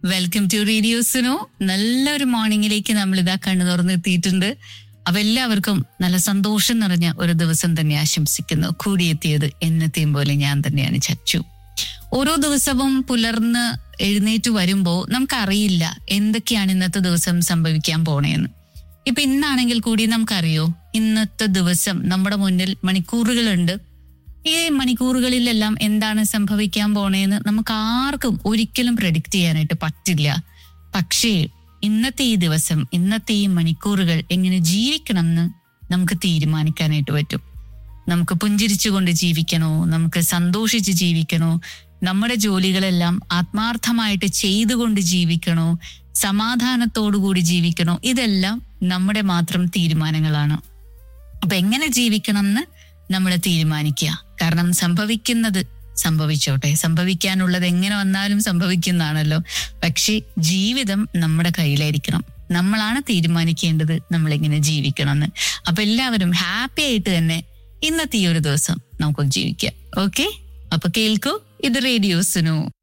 welcome to റേഡിയോസിനോ നല്ലൊരു മോർണിംഗിലേക്ക് നമ്മൾ ഇതാ കണ്ണു തുറന്നെത്തിയിട്ടുണ്ട് അപ്പൊ എല്ലാവർക്കും നല്ല സന്തോഷം നിറഞ്ഞ ഒരു ദിവസം തന്നെ ആശംസിക്കുന്നു കൂടിയെത്തിയത് എന്നത്തെയും പോലെ ഞാൻ തന്നെയാണ് ചച്ചു ഓരോ ദിവസവും പുലർന്ന് എഴുന്നേറ്റ് വരുമ്പോ നമുക്കറിയില്ല എന്തൊക്കെയാണ് ഇന്നത്തെ ദിവസം സംഭവിക്കാൻ പോണേന്ന് ഇപ്പൊ ഇന്നാണെങ്കിൽ കൂടി നമുക്കറിയോ ഇന്നത്തെ ദിവസം നമ്മുടെ മുന്നിൽ മണിക്കൂറുകളുണ്ട് ഈ മണിക്കൂറുകളിലെല്ലാം എന്താണ് സംഭവിക്കാൻ പോണേന്ന് നമുക്ക് ആർക്കും ഒരിക്കലും പ്രഡിക്റ്റ് ചെയ്യാനായിട്ട് പറ്റില്ല പക്ഷേ ഇന്നത്തെ ഈ ദിവസം ഇന്നത്തെ ഈ മണിക്കൂറുകൾ എങ്ങനെ ജീവിക്കണം എന്ന് നമുക്ക് തീരുമാനിക്കാനായിട്ട് പറ്റും നമുക്ക് പുഞ്ചിരിച്ചുകൊണ്ട് ജീവിക്കണോ നമുക്ക് സന്തോഷിച്ച് ജീവിക്കണോ നമ്മുടെ ജോലികളെല്ലാം ആത്മാർത്ഥമായിട്ട് ചെയ്തുകൊണ്ട് ജീവിക്കണോ സമാധാനത്തോടുകൂടി ജീവിക്കണോ ഇതെല്ലാം നമ്മുടെ മാത്രം തീരുമാനങ്ങളാണ് അപ്പൊ എങ്ങനെ ജീവിക്കണം എന്ന് നമ്മൾ തീരുമാനിക്കുക കാരണം സംഭവിക്കുന്നത് സംഭവിച്ചോട്ടെ സംഭവിക്കാനുള്ളത് എങ്ങനെ വന്നാലും സംഭവിക്കുന്നതാണല്ലോ പക്ഷേ ജീവിതം നമ്മുടെ കയ്യിലായിരിക്കണം നമ്മളാണ് തീരുമാനിക്കേണ്ടത് നമ്മൾ എങ്ങനെ ജീവിക്കണം എന്ന് അപ്പൊ എല്ലാവരും ഹാപ്പി ആയിട്ട് തന്നെ ഇന്നത്തെ ഈ ഒരു ദിവസം നമുക്ക് ജീവിക്കാം ഓക്കെ അപ്പൊ കേൾക്കൂ ഇത് റേഡിയോസിനു